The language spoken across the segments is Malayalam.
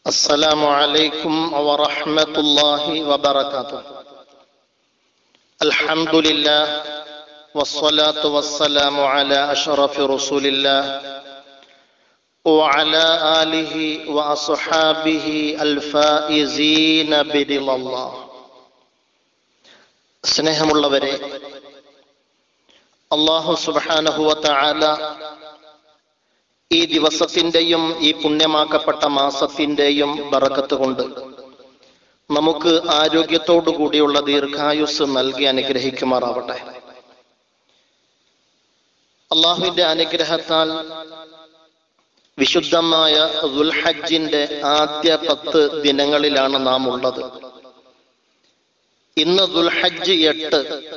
السلام عليكم ورحمة الله وبركاته الحمد لله والصلاة والسلام على أشرف رسول الله وعلى آله وأصحابه الفائزين برضا الله സ്നേഹമുള്ളവരെ അള്ളാഹു സുബ്ഹാനഹു വതആല ഈ ദിവസത്തിന്റെയും ഈ പുണ്യമാക്കപ്പെട്ട മാസത്തിന്റെയും ബറക്കത്ത് കൊണ്ട് നമുക്ക് ആരോഗ്യത്തോടു കൂടിയുള്ള ദീർഘായുസ് നൽകി അനുഗ്രഹിക്കുമാറാവട്ടെ അള്ളാഹുവിന്റെ അനുഗ്രഹത്താൽ വിശുദ്ധമായ ദുൽഹജ്ജിന്റെ ആദ്യ പത്ത് ദിനങ്ങളിലാണ് നാം ഉള്ളത് ഇന്ന് ദുൽഹജ്ജ് എട്ട്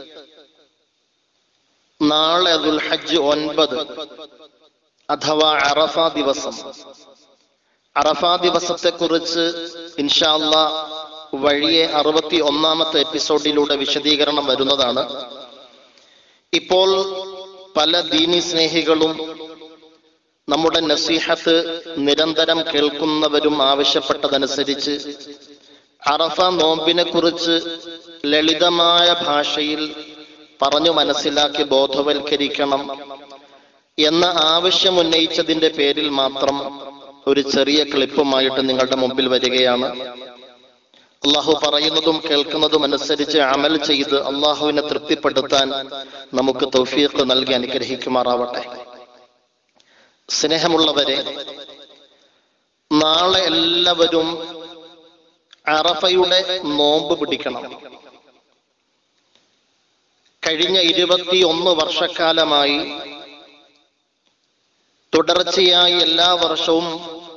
നാളെ ദുൽഹജ്ജ് ഒൻപത് അഥവാ അറഫ ദിവസം അറഫ ദിവസത്തെ കുറിച്ച് ഇൻഷാല്ല വഴിയെ അറുപത്തി ഒന്നാമത്തെ എപ്പിസോഡിലൂടെ വിശദീകരണം വരുന്നതാണ് ഇപ്പോൾ പല ദീനി സ്നേഹികളും നമ്മുടെ നസീഹത്ത് നിരന്തരം കേൾക്കുന്നവരും ആവശ്യപ്പെട്ടതനുസരിച്ച് അറഫ നോമ്പിനെ കുറിച്ച് ലളിതമായ ഭാഷയിൽ പറഞ്ഞു മനസ്സിലാക്കി ബോധവൽക്കരിക്കണം എന്ന ആവശ്യം ഉന്നയിച്ചതിന്റെ പേരിൽ മാത്രം ഒരു ചെറിയ ക്ലിപ്പുമായിട്ട് നിങ്ങളുടെ മുമ്പിൽ വരികയാണ് അള്ളാഹു പറയുന്നതും കേൾക്കുന്നതും അനുസരിച്ച് അമൽ ചെയ്ത് അള്ളാഹുവിനെ തൃപ്തിപ്പെടുത്താൻ നമുക്ക് തൗഫീഖ് നൽകി അനുഗ്രഹിക്കുമാറാവട്ടെ സ്നേഹമുള്ളവരെ നാളെ എല്ലാവരും അറഫയുടെ നോമ്പ് പിടിക്കണം കഴിഞ്ഞ ഇരുപത്തി ഒന്ന് വർഷക്കാലമായി തുടർച്ചയായി എല്ലാ വർഷവും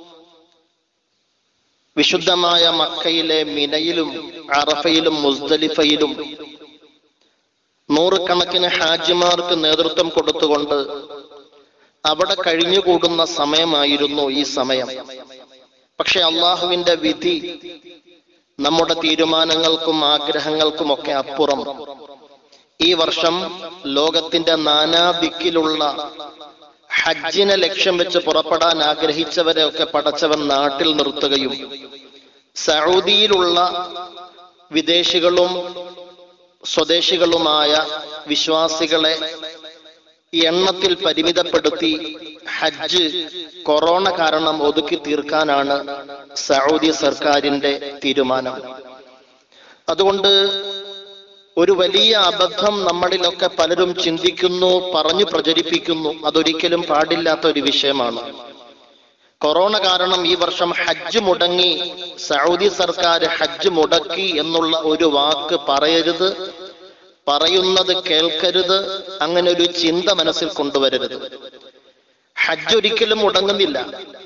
വിശുദ്ധമായ മക്കയിലെ മിനയിലും അറഫയിലും മുസ്ദലിഫയിലും നൂറുകണക്കിന് ഹാജിമാർക്ക് നേതൃത്വം കൊടുത്തുകൊണ്ട് അവിടെ കഴിഞ്ഞുകൂടുന്ന സമയമായിരുന്നു ഈ സമയം പക്ഷെ അള്ളാഹുവിന്റെ വിധി നമ്മുടെ തീരുമാനങ്ങൾക്കും ആഗ്രഹങ്ങൾക്കും ഒക്കെ അപ്പുറം ഈ വർഷം ലോകത്തിന്റെ നാനാദിക്കിലുള്ള ഹജ്ജിനെ ലക്ഷ്യം വെച്ച് പുറപ്പെടാൻ ആഗ്രഹിച്ചവരെ ഒക്കെ പടച്ചവൻ നാട്ടിൽ നിർത്തുകയും സൗദിയിലുള്ള വിദേശികളും സ്വദേശികളുമായ വിശ്വാസികളെ എണ്ണത്തിൽ പരിമിതപ്പെടുത്തി ഹജ്ജ് കൊറോണ കാരണം ഒതുക്കി തീർക്കാനാണ് സൗദി സർക്കാരിന്റെ തീരുമാനം അതുകൊണ്ട് ഒരു വലിയ അബദ്ധം നമ്മളിലൊക്കെ പലരും ചിന്തിക്കുന്നു പറഞ്ഞു പ്രചരിപ്പിക്കുന്നു അതൊരിക്കലും പാടില്ലാത്ത ഒരു വിഷയമാണ് കൊറോണ കാരണം ഈ വർഷം ഹജ്ജ് മുടങ്ങി സൗദി സർക്കാർ ഹജ്ജ് മുടക്കി എന്നുള്ള ഒരു വാക്ക് പറയരുത് പറയുന്നത് കേൾക്കരുത് അങ്ങനെ ഒരു ചിന്ത മനസ്സിൽ കൊണ്ടുവരരുത് ഹജ്ജ് ഒരിക്കലും മുടങ്ങുന്നില്ല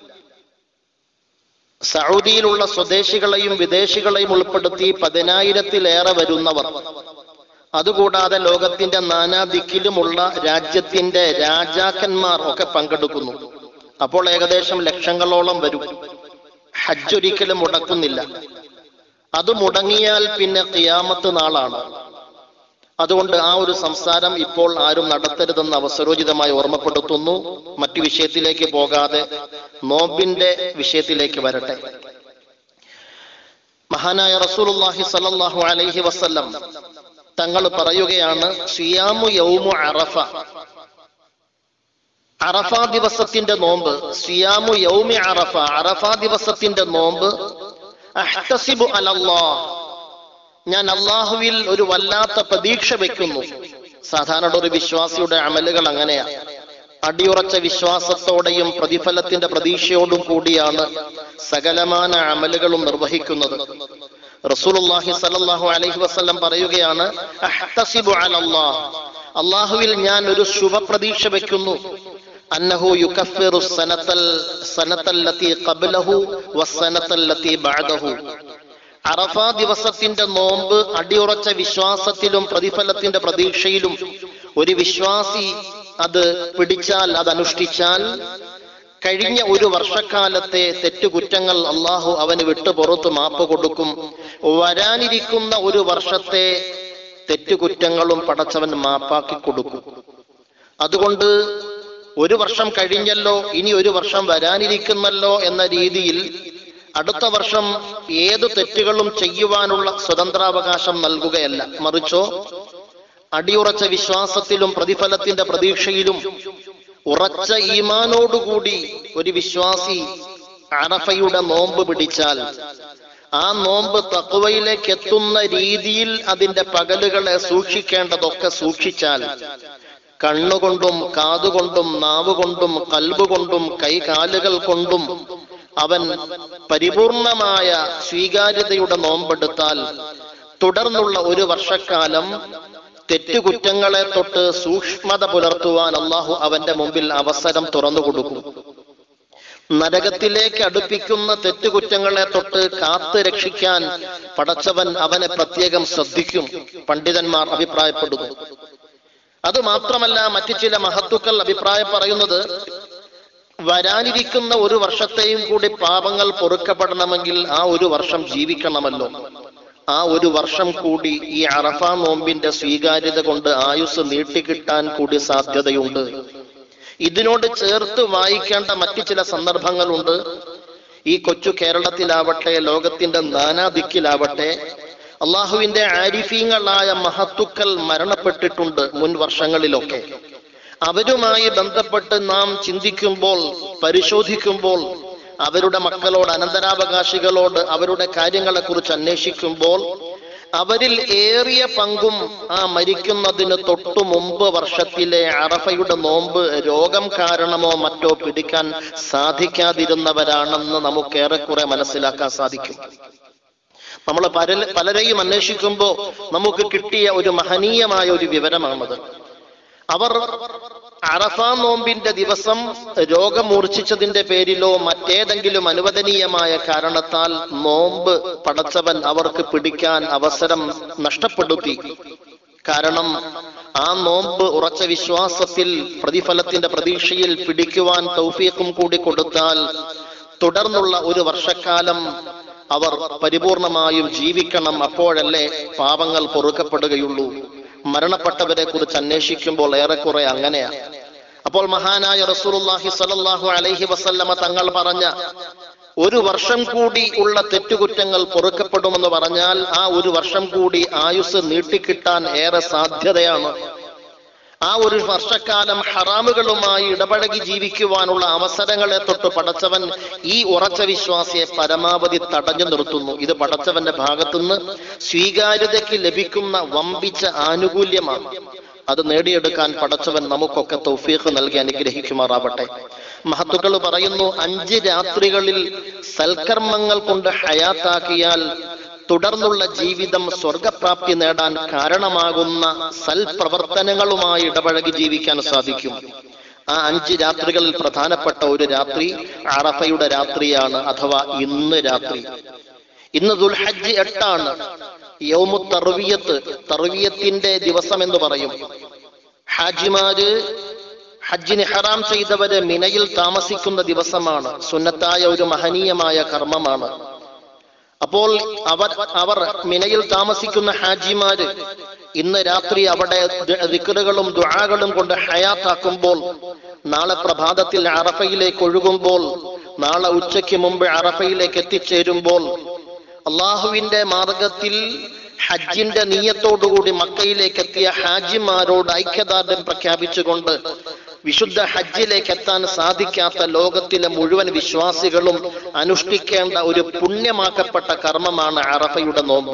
സൗദിയിലുള്ള സ്വദേശികളെയും വിദേശികളെയും ഉൾപ്പെടുത്തി പതിനായിരത്തിലേറെ വരുന്നവർ അതുകൂടാതെ ലോകത്തിന്റെ നാനാ ദിക്കിലുമുള്ള രാജ്യത്തിന്റെ രാജാക്കന്മാർ ഒക്കെ പങ്കെടുക്കുന്നു അപ്പോൾ ഏകദേശം ലക്ഷങ്ങളോളം വരും ഹജ്ജ് ഒരിക്കലും മുടക്കുന്നില്ല അത് മുടങ്ങിയാൽ പിന്നെ കിയാമത്ത് നാളാണ് അതുകൊണ്ട് ആ ഒരു സംസാരം ഇപ്പോൾ ആരും നടത്തരുതെന്ന് അവസരോചിതമായി ഓർമ്മപ്പെടുത്തുന്നു മറ്റു വിഷയത്തിലേക്ക് പോകാതെ നോമ്പിന്റെ വിഷയത്തിലേക്ക് വരട്ടെ മഹാനായ റസൂലുള്ളാഹി സല്ലല്ലാഹു അലൈഹി വസല്ലം തങ്ങൾ പറയുകയാണ് സിയാമു യൗമു അറഫ അറഫ ദിവസത്തിന്റെ നോമ്പ് സിയാമു യൗമി അറഫ അറഫ ദിവസത്തിന്റെ നോമ്പ് അഹ്തസിബു അലല്ലാഹ് ഞാൻ അള്ളാഹുവിൽ ഒരു വല്ലാത്ത പ്രതീക്ഷ വെക്കുന്നു സാധാരണ ഒരു വിശ്വാസിയുടെ അമലുകൾ അങ്ങനെയാ അടിയുറച്ച വിശ്വാസത്തോടെയും പ്രതിഫലത്തിന്റെ പ്രതീക്ഷയോടും കൂടിയാണ് സകലമാന അമലുകളും നിർവഹിക്കുന്നത് റസൂലുള്ളാഹി സല്ലല്ലാഹു അലൈഹി വസല്ലം പറയുകയാണ് അഹ്തസിബു അലല്ലാഹ് അള്ളാഹുവിൽ ഞാൻ ഒരു ശുഭപ്രതീക്ഷ വെക്കുന്നു അന്നഹു യുകഫിറു സനത്തൽ സനത്തല്ലത്തി ഖബ്ലഹു വസ്സനത്തല്ലത്തി ബഅദഹു അറഫ ദിവസത്തിന്റെ നോമ്പ് അടിയുറച്ച വിശ്വാസത്തിലും പ്രതിഫലത്തിന്റെ പ്രതീക്ഷയിലും ഒരു വിശ്വാസി അത് പിടിച്ചാൽ അത് അനുഷ്ഠിച്ചാൽ കഴിഞ്ഞ ഒരു വർഷക്കാലത്തെ തെറ്റുകുറ്റങ്ങൾ അള്ളാഹു അവന് വിട്ടു പുറത്ത് മാപ്പ് കൊടുക്കും വരാനിരിക്കുന്ന ഒരു വർഷത്തെ തെറ്റുകുറ്റങ്ങളും പടച്ചവൻ മാപ്പാക്കി കൊടുക്കും അതുകൊണ്ട് ഒരു വർഷം കഴിഞ്ഞല്ലോ ഇനി ഒരു വർഷം വരാനിരിക്കുന്നല്ലോ എന്ന രീതിയിൽ അടുത്ത വർഷം ഏതു തെറ്റുകളും ചെയ്യുവാനുള്ള സ്വതന്ത്രാവകാശം നൽകുകയല്ല മറിച്ചോ അടിയുറച്ച വിശ്വാസത്തിലും പ്രതിഫലത്തിന്റെ പ്രതീക്ഷയിലും ഉറച്ച ഈമാനോടുകൂടി ഒരു വിശ്വാസി അറഫയുടെ നോമ്പ് പിടിച്ചാൽ ആ നോമ്പ് തക്കുവയിലേക്ക് എത്തുന്ന രീതിയിൽ അതിന്റെ പകലുകളെ സൂക്ഷിക്കേണ്ടതൊക്കെ സൂക്ഷിച്ചാൽ കണ്ണുകൊണ്ടും കാതുകൊണ്ടും നാവുകൊണ്ടും കൽബുകൊണ്ടും കൈകാലുകൾ കൊണ്ടും അവൻ പരിപൂർണമായ സ്വീകാര്യതയുടെ നോമ്പെടുത്താൽ തുടർന്നുള്ള ഒരു വർഷക്കാലം തെറ്റുകുറ്റങ്ങളെ തൊട്ട് സൂക്ഷ്മത പുലർത്തുവാൻ അള്ളാഹു അവന്റെ മുമ്പിൽ അവസരം തുറന്നു കൊടുക്കും നരകത്തിലേക്ക് അടുപ്പിക്കുന്ന തെറ്റുകുറ്റങ്ങളെ തൊട്ട് കാത്ത് രക്ഷിക്കാൻ പടച്ചവൻ അവനെ പ്രത്യേകം ശ്രദ്ധിക്കും പണ്ഡിതന്മാർ അഭിപ്രായപ്പെടുന്നു അത് മാത്രമല്ല മറ്റു ചില മഹത്തുക്കൾ അഭിപ്രായം പറയുന്നത് വരാനിരിക്കുന്ന ഒരു വർഷത്തെയും കൂടി പാപങ്ങൾ പൊറുക്കപ്പെടണമെങ്കിൽ ആ ഒരു വർഷം ജീവിക്കണമല്ലോ ആ ഒരു വർഷം കൂടി ഈ അറഫ നോമ്പിന്റെ സ്വീകാര്യത കൊണ്ട് ആയുസ് നീട്ടിക്കിട്ടാൻ കൂടി സാധ്യതയുണ്ട് ഇതിനോട് ചേർത്ത് വായിക്കേണ്ട മറ്റു ചില സന്ദർഭങ്ങളുണ്ട് ഈ കൊച്ചു കേരളത്തിലാവട്ടെ ലോകത്തിന്റെ നാനാദിക്കിലാവട്ടെ അള്ളാഹുവിന്റെ ആരിഫീങ്ങളായ മഹത്തുക്കൾ മരണപ്പെട്ടിട്ടുണ്ട് മുൻ വർഷങ്ങളിലൊക്കെ അവരുമായി ബന്ധപ്പെട്ട് നാം ചിന്തിക്കുമ്പോൾ പരിശോധിക്കുമ്പോൾ അവരുടെ മക്കളോട് അനന്തരാവകാശികളോട് അവരുടെ കാര്യങ്ങളെ കുറിച്ച് അന്വേഷിക്കുമ്പോൾ അവരിൽ ഏറിയ പങ്കും ആ മരിക്കുന്നതിന് തൊട്ടു മുമ്പ് വർഷത്തിലെ അറഫയുടെ നോമ്പ് രോഗം കാരണമോ മറ്റോ പിടിക്കാൻ സാധിക്കാതിരുന്നവരാണെന്ന് നമുക്ക് ഏറെക്കുറെ മനസ്സിലാക്കാൻ സാധിക്കും നമ്മൾ പല പലരെയും അന്വേഷിക്കുമ്പോൾ നമുക്ക് കിട്ടിയ ഒരു മഹനീയമായ ഒരു വിവരമാണത് അവർ അറഫ നോമ്പിന്റെ ദിവസം രോഗം മൂർച്ഛിച്ചതിന്റെ പേരിലോ മറ്റേതെങ്കിലും അനുവദനീയമായ കാരണത്താൽ നോമ്പ് പടച്ചവൻ അവർക്ക് പിടിക്കാൻ അവസരം നഷ്ടപ്പെടുത്തി കാരണം ആ നോമ്പ് ഉറച്ച വിശ്വാസത്തിൽ പ്രതിഫലത്തിന്റെ പ്രതീക്ഷയിൽ പിടിക്കുവാൻ തൗഫീഖും കൂടി കൊടുത്താൽ തുടർന്നുള്ള ഒരു വർഷക്കാലം അവർ പരിപൂർണമായും ജീവിക്കണം അപ്പോഴല്ലേ പാപങ്ങൾ പൊറുക്കപ്പെടുകയുള്ളൂ മരണപ്പെട്ടവരെ കുറിച്ച് അന്വേഷിക്കുമ്പോൾ ഏറെക്കുറെ അങ്ങനെയാണ് അപ്പോൾ മഹാനായ റസൂലുള്ളാഹി സ്വല്ലല്ലാഹു അലൈഹി വസല്ലമ തങ്ങൾ പറഞ്ഞ ഒരു വർഷം കൂടി ഉള്ള തെറ്റുകുറ്റങ്ങൾ പൊറുക്കപ്പെടുമെന്ന് പറഞ്ഞാൽ ആ ഒരു വർഷം കൂടി ആയുസ് നീട്ടിക്കിട്ടാൻ ഏറെ സാധ്യതയാണ് ആ ഒരു വർഷക്കാലം ഹറാമുകളുമായി ഇടപഴകി ജീവിക്കുവാനുള്ള അവസരങ്ങളെ തൊട്ട് പടച്ചവൻ ഈ ഉറച്ച വിശ്വാസിയെ പരമാവധി തടഞ്ഞു നിർത്തുന്നു ഇത് പടച്ചവന്റെ ഭാഗത്തുനിന്ന് സ്വീകാര്യതയ്ക്ക് ലഭിക്കുന്ന വമ്പിച്ച ആനുകൂല്യമാണ് അത് നേടിയെടുക്കാൻ പടച്ചവൻ നമുക്കൊക്കെ തൗഫീഖ് നൽകി അനുഗ്രഹിക്കുമാറാവട്ടെ മഹത്തുക്കൾ പറയുന്നു അഞ്ച് രാത്രികളിൽ സൽക്കർമ്മങ്ങൾ കൊണ്ട് ഹയാത്താക്കിയാൽ തുടർന്നുള്ള ജീവിതം സ്വർഗപ്രാപ്തി നേടാൻ കാരണമാകുന്ന സൽപ്രവർത്തനങ്ങളുമായി ഇടപഴകി ജീവിക്കാൻ സാധിക്കും ആ അഞ്ച് രാത്രികളിൽ പ്രധാനപ്പെട്ട ഒരു രാത്രി അറഫയുടെ രാത്രിയാണ് അഥവാ ഇന്ന് രാത്രി ഇന്ന് ദുൽഹജ്ജ് എട്ടാണ് യൗമു തർവിയത്ത് തർവിയത്തിന്റെ ദിവസം എന്ന് പറയും ഹാജിമാര് ഹജ്ജിന് ഹറാം ചെയ്തവര് മിനയിൽ താമസിക്കുന്ന ദിവസമാണ് സുന്നത്തായ ഒരു മഹനീയമായ കർമ്മമാണ് അപ്പോൾ അവർ അവർ മിനയിൽ താമസിക്കുന്ന ഹാജിമാര് ഇന്ന് രാത്രി അവിടെ ദിക്കറുകളും ദുആകളും കൊണ്ട് ഹയാത്താക്കുമ്പോൾ നാളെ പ്രഭാതത്തിൽ അറഫയിലേക്ക് ഒഴുകുമ്പോൾ നാളെ ഉച്ചയ്ക്ക് മുമ്പ് അറഫയിലേക്ക് എത്തിച്ചേരുമ്പോൾ അള്ളാഹുവിന്റെ മാർഗത്തിൽ ഹജ്ജിന്റെ നീയത്തോടുകൂടി മക്കയിലേക്ക് എത്തിയ ഹാജിമാരോട് ഐക്യദാർഢ്യം പ്രഖ്യാപിച്ചുകൊണ്ട് വിശുദ്ധ ഹജ്ജിലേക്ക് എത്താൻ സാധിക്കാത്ത ലോകത്തിലെ മുഴുവൻ വിശ്വാസികളും അനുഷ്ഠിക്കേണ്ട ഒരു പുണ്യമാക്കപ്പെട്ട കർമ്മമാണ് അറഫയുടെ നോമ്പ്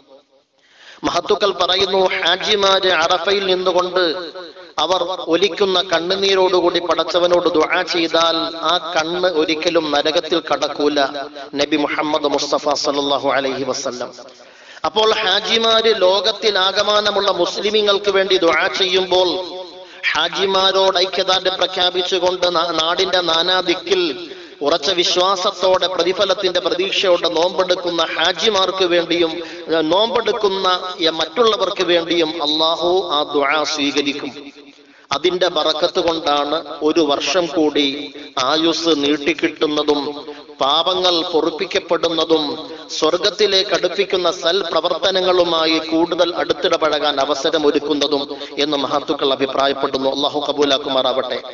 മഹത്തുക്കൾ പറയുന്നു ഹാജിമാര് അറഫയിൽ നിന്നുകൊണ്ട് അവർ ഒലിക്കുന്ന കണ്ണുനീരോടുകൂടി പടച്ചവനോട് ദുആ ചെയ്താൽ ആ കണ്ണ് ഒരിക്കലും നരകത്തിൽ കടക്കൂല നബി മുഹമ്മദ് മുസ്തഫ സല്ലല്ലാഹു അലൈഹി വസല്ലം അപ്പോൾ ഹാജിമാര് ലോകത്തിൽ ആകമാനമുള്ള മുസ്ലിമീങ്ങൾക്ക് വേണ്ടി ദുആ ചെയ്യുമ്പോൾ ഹാജിമാരോട് ഐക്യദാർഢ്യം പ്രഖ്യാപിച്ചുകൊണ്ട് നാ- നാടിന്റെ നാനാദിക്കിൽ ഉറച്ച വിശ്വാസത്തോടെ പ്രതിഫലത്തിന്റെ പ്രതീക്ഷയോടെ നോമ്പെടുക്കുന്ന ഹാജിമാർക്ക് വേണ്ടിയും ഏർ നോമ്പെടുക്കുന്ന ഏർ മറ്റുള്ളവർക്ക് വേണ്ടിയും അള്ളാഹു ആ ദുആ സ്വീകരിക്കും അതിന്റെ ബറക്കത്ത് കൊണ്ടാണ് ഒരു വർഷം കൂടി ആയുസ് നീട്ടിക്കിട്ടുന്നതും പാപങ്ങൾ പൊറുപ്പിക്കപ്പെടുന്നതും സ്വർഗത്തിലേക്ക് അടുപ്പിക്കുന്ന സൽ പ്രവർത്തനങ്ങളുമായി കൂടുതൽ അടുത്തിടപഴകാൻ അവസരം ഒരുക്കുന്നതും എന്ന് മഹത്തുക്കൾ അഭിപ്രായപ്പെടുന്നു അള്ളാഹു കബൂലാക്കുമാറാവട്ടെ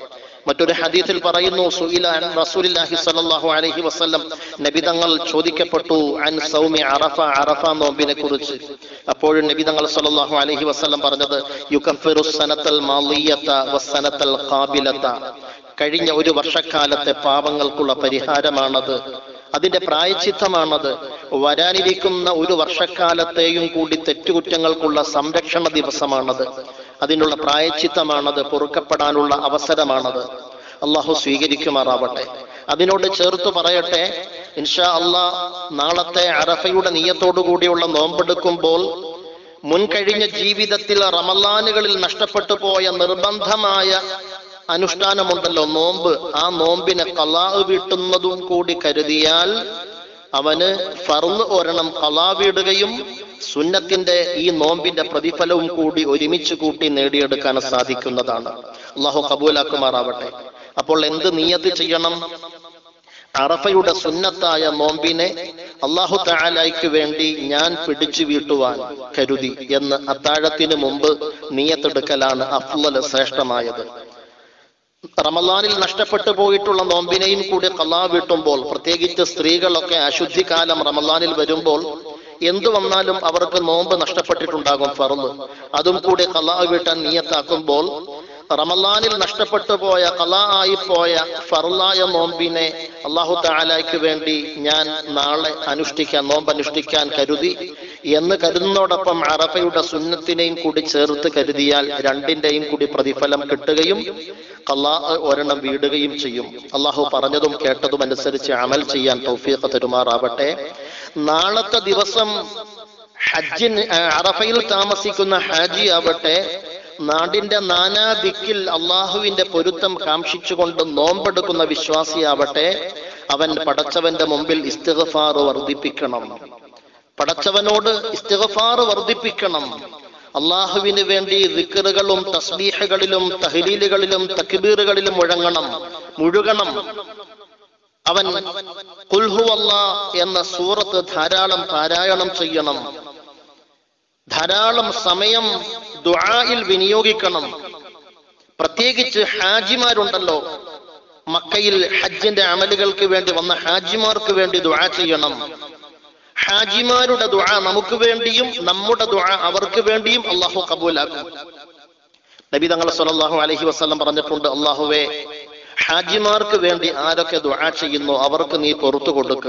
മറ്റൊരു ഹദീസിൽ പറയുന്നു സുഇല അൻ റസൂലുള്ളാഹി സ്വല്ലല്ലാഹു അലൈഹി വസല്ലം നബി തങ്ങൾ ചോദിക്കപ്പെട്ടു അൻ സൗമി അറഫ അറഫ നോമ്പിനെ കുറിച്ച് അപ്പോഴും നബി തങ്ങൾ സ്വല്ലല്ലാഹു അലൈഹി വസല്ലം പറഞ്ഞത് യുകഫിറു സനത്തൽ മാളിയത വസനത്തൽ ഖാബിലത കഴിഞ്ഞ ഒരു വർഷക്കാലത്തെ പാപങ്ങൾക്കുള്ള പരിഹാരമാണത് അതിന്റെ പ്രായച്ചിത്തമാണത് വരാനിരിക്കുന്ന ഒരു വർഷക്കാലത്തെയും കൂടി തെറ്റുകുറ്റങ്ങൾക്കുള്ള സംരക്ഷണ ദിവസമാണത് അതിനുള്ള പ്രായച്ചിത്തമാണത് പൊറുക്കപ്പെടാനുള്ള അവസരമാണത് അള്ളാഹു സ്വീകരിക്കുമാറാവട്ടെ അതിനോട് ചേർത്ത് പറയട്ടെ ഇൻഷാ അള്ളാ നാളത്തെ അറഫയുടെ നീയത്തോടു കൂടിയുള്ള നോമ്പെടുക്കുമ്പോൾ മുൻകഴിഞ്ഞ ജീവിതത്തിൽ റമലാനുകളിൽ നഷ്ടപ്പെട്ടു പോയ നിർബന്ധമായ അനുഷ്ഠാനമുണ്ടല്ലോ നോമ്പ് ആ നോമ്പിനെ കലാ വീട്ടുന്നതും കൂടി കരുതിയാൽ അവന് ഫർന്ന് ഒരെണ്ണം കലാ വീടുകയും സുന്നത്തിന്റെ ഈ നോമ്പിന്റെ പ്രതിഫലവും കൂടി ഒരുമിച്ച് കൂട്ടി നേടിയെടുക്കാൻ സാധിക്കുന്നതാണ് അള്ളാഹു കബൂലാക്കുമാറാവട്ടെ അപ്പോൾ എന്ത് നീയത്ത് ചെയ്യണം അറഫയുടെ സുന്നത്തായ നോമ്പിനെ അള്ളാഹു താലായ്ക്ക് വേണ്ടി ഞാൻ പിടിച്ചു വീട്ടുവാൻ കരുതി എന്ന് അത്താഴത്തിന് മുമ്പ് നീയത്തെടുക്കലാണ് അഫ്ലൽ ശ്രേഷ്ഠമായത് റമലാനിൽ നഷ്ടപ്പെട്ടു പോയിട്ടുള്ള നോമ്പിനെയും കൂടി കലാ വീട്ടുമ്പോൾ പ്രത്യേകിച്ച് സ്ത്രീകളൊക്കെ അശുദ്ധികാലം റമലാനിൽ വരുമ്പോൾ എന്തു വന്നാലും അവർക്ക് നോമ്പ് നഷ്ടപ്പെട്ടിട്ടുണ്ടാകും ഫറന്ന് അതും കൂടി കലാ വീട്ടാൻ നീയത്താക്കുമ്പോൾ റമലാനിൽ നഷ്ടപ്പെട്ടു പോയ കലാ ആയി പോയ ഫറുലായ നോമ്പിനെ അള്ളാഹു താലായ്ക്ക് വേണ്ടി ഞാൻ നാളെ അനുഷ്ഠിക്കാൻ നോമ്പ് അനുഷ്ഠിക്കാൻ കരുതി എന്ന് കരുതുന്നതോടൊപ്പം അറഫയുടെ സുന്നത്തിനെയും കൂടി ചേർത്ത് കരുതിയാൽ രണ്ടിന്റെയും കൂടി പ്രതിഫലം കിട്ടുകയും കല്ലാ ഒരെണ്ണം വീടുകയും ചെയ്യും അള്ളാഹു പറഞ്ഞതും കേട്ടതും അനുസരിച്ച് അമൽ ചെയ്യാൻ തൗഫീഖ് തരുമാറാവട്ടെ നാളത്തെ ദിവസം ഹജ്ജിന് ആ, അറഫയിൽ താമസിക്കുന്ന ഹാജി ആവട്ടെ നാടിന്റെ നാനാ ദിക്കിൽ അള്ളാഹുവിന്റെ പൊരുത്തം കാംക്ഷിച്ചുകൊണ്ട് നോമ്പെടുക്കുന്ന വിശ്വാസിയാവട്ടെ അവൻ പടച്ചവന്റെ മുമ്പിൽ ഇസ്തിഗ്ഫാർ വർദ്ധിപ്പിക്കണം പടച്ചവനോട് ഇസ്തിഗ്ഫാർ വർദ്ധിപ്പിക്കണം അള്ളാഹുവിന് വേണ്ടി ദിക്കറുകളും തസ്ബീഹകളിലും തഹ്ലീലുകളിലും തക്ബീറുകളിലും മുഴങ്ങണം മുഴുകണം അവൻ കുൽഹു അല്ലാ എന്ന സൂറത്ത് ധാരാളം പാരായണം ചെയ്യണം ധാരാളം സമയം ദുആയിൽ വിനിയോഗിക്കണം പ്രത്യേകിച്ച് ഹാജിമാരുണ്ടല്ലോ മക്കയിൽ ഹജ്ജിന്റെ അമലുകൾക്ക് വേണ്ടി വന്ന ഹാജിമാർക്ക് വേണ്ടി ദുആ ചെയ്യണം ഹാജിമാരുടെ ദുആ നമുക്ക് വേണ്ടിയും നമ്മുടെ ദുആ അവർക്ക് വേണ്ടിയും അള്ളാഹു കബൂലാക്കും നബി തങ്ങൾ സല്ലല്ലാഹു അലൈഹി വസല്ലം പറഞ്ഞിട്ടുണ്ട് അള്ളാഹുവേ ഹാജിമാർക്ക് വേണ്ടി ആരൊക്കെ ദുആ ചെയ്യുന്നു അവർക്ക് നീ പുറത്തു കൊടുക്ക്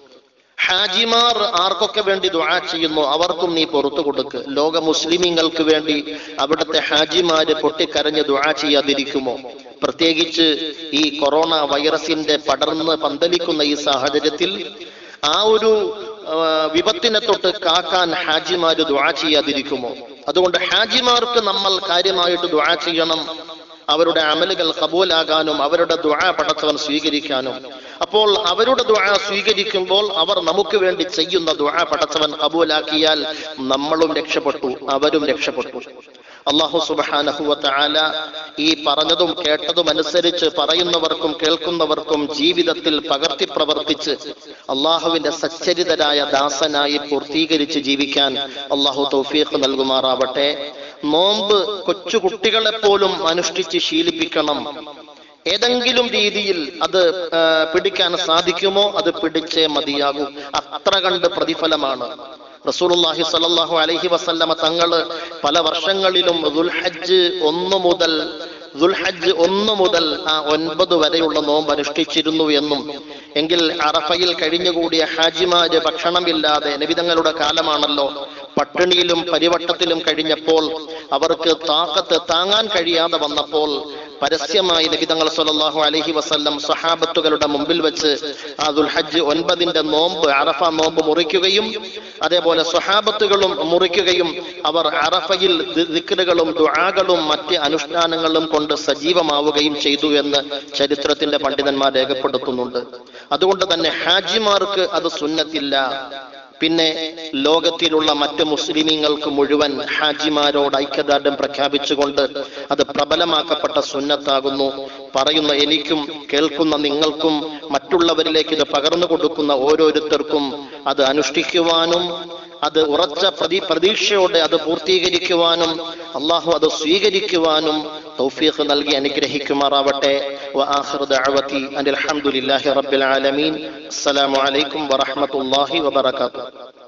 ഹാജിമാർ ആർക്കൊക്കെ വേണ്ടി ദുആ ചെയ്യുന്നു അവർക്കും നീ പുറത്തു കൊടുക്ക് ലോക മുസ്ലിമീങ്ങൾക്ക് വേണ്ടി അവിടുത്തെ ഹാജിമാര് പൊട്ടിക്കരഞ്ഞ് ദുആ ചെയ്യാതിരിക്കുമോ പ്രത്യേകിച്ച് ഈ കൊറോണ വൈറസിന്റെ പടർന്ന് പന്തലിക്കുന്ന ഈ സാഹചര്യത്തിൽ ആ ഒരു ആ, വിപത്തിനെ തൊട്ട് കാക്കാൻ ഹാജിമാര് ദുആ ചെയ്യാതിരിക്കുമോ അതുകൊണ്ട് ഹാജിമാർക്ക് നമ്മൾ കാര്യമായിട്ട് ദുആ ചെയ്യണം അവരുടെ അമലുകൾ കബൂലാകാനും അവരുടെ ദുആ പടച്ചവൻ സ്വീകരിക്കാനും അപ്പോൾ അവരുടെ ദുആ സ്വീകരിക്കുമ്പോൾ അവർ നമുക്ക് വേണ്ടി ചെയ്യുന്ന ദുആ പടച്ചവൻ കബൂലാക്കിയാൽ നമ്മളും രക്ഷപ്പെട്ടു അവരും രക്ഷപ്പെട്ടു അള്ളാഹു സുബാനഹുവത്ത ആല ഈ പറഞ്ഞതും കേട്ടതും അനുസരിച്ച് പറയുന്നവർക്കും കേൾക്കുന്നവർക്കും ജീവിതത്തിൽ പകർത്തി പ്രവർത്തിച്ച് അള്ളാഹുവിന്റെ സച്ചരിതരായ ദാസനായി പൂർത്തീകരിച്ച് ജീവിക്കാൻ അള്ളാഹു തൗഫീഖ് നൽകുമാറാവട്ടെ നോമ്പ് കൊച്ചു കുട്ടികളെ പോലും അനുഷ്ഠിച്ച് ശീലിപ്പിക്കണം ഏതെങ്കിലും രീതിയിൽ അത് ആ, പിടിക്കാൻ സാധിക്കുമോ അത് പിടിച്ചേ മതിയാകൂ അത്ര കണ്ട് പ്രതിഫലമാണ് റസൂലുള്ളാഹി സ്വല്ലല്ലാഹു അലൈഹി വസല്ലമ തങ്ങള് പല വർഷങ്ങളിലും ദുൽഹജ്ജ് ഒന്ന് മുതൽ ദുൽഹജ്ജ് ഒന്ന് മുതൽ ആ ഒൻപത് വരെയുള്ള നോമ്പ് അനുഷ്ഠിച്ചിരുന്നു എന്നും എങ്കിൽ അറഫയിൽ കഴിഞ്ഞുകൂടിയ ഹാജിമാര് ഭക്ഷണമില്ലാതെ നബിതങ്ങളുടെ കാലമാണല്ലോ പട്ടിണിയിലും പരിവട്ടത്തിലും കഴിഞ്ഞപ്പോൾ അവർക്ക് താക്കത്ത് താങ്ങാൻ കഴിയാതെ വന്നപ്പോൾ പരസ്യമായി നബിതങ്ങൾ സല്ലല്ലാഹു അലൈഹി വസല്ലം സഹാബത്തുകളുടെ മുമ്പിൽ വെച്ച് ആ ദുൽഹജ്ജ് ഒൻപതിന്റെ നോമ്പ് അറഫ നോമ്പ് മുറിക്കുകയും അതേപോലെ സ്വഹാബത്തുകളും മുറിക്കുകയും അവർ അറഫയിൽ ദി- ദിക്റുകളും ദുആകളും മറ്റ് അനുഷ്ഠാനങ്ങളും കൊണ്ട് സജീവമാവുകയും ചെയ്തു എന്ന് ചരിത്രത്തിന്റെ പണ്ഡിതന്മാർ രേഖപ്പെടുത്തുന്നുണ്ട് അതുകൊണ്ട് തന്നെ ഹാജിമാർക്ക് അത് സുന്നത്തില്ല പിന്നെ ലോകത്തിലുള്ള മറ്റ് മുസ്ലിമീങ്ങൾക്ക് മുഴുവൻ ഹാജിമാരോട് ഐക്യദാർഢ്യം പ്രഖ്യാപിച്ചുകൊണ്ട് അത് പ്രബലമാക്കപ്പെട്ട സുന്നത്താകുന്നു പറയുന്ന എനിക്കും കേൾക്കുന്ന നിങ്ങൾക്കും മറ്റുള്ളവരിലേക്ക് ഇത് പകർന്നു കൊടുക്കുന്ന ഓരോരുത്തർക്കും അത് അനുഷ്ഠിക്കുവാനും അത് ഉറച്ച പ്രതി പ്രതീക്ഷയോടെ അത് പൂർത്തീകരിക്കുവാനും അള്ളാഹു അത് സ്വീകരിക്കുവാനും തൗഫീഖ് നൽകി അനുഗ്രഹിക്കുമാറാവട്ടെ വആഖിറു ദഅവതി അനിൽ ഹംദുലില്ലാഹി റബ്ബിൽ ആലമീൻ അസ്സലാമു അലൈക്കും വറഹ്മത്തുള്ളാഹി വബറകാതുഹു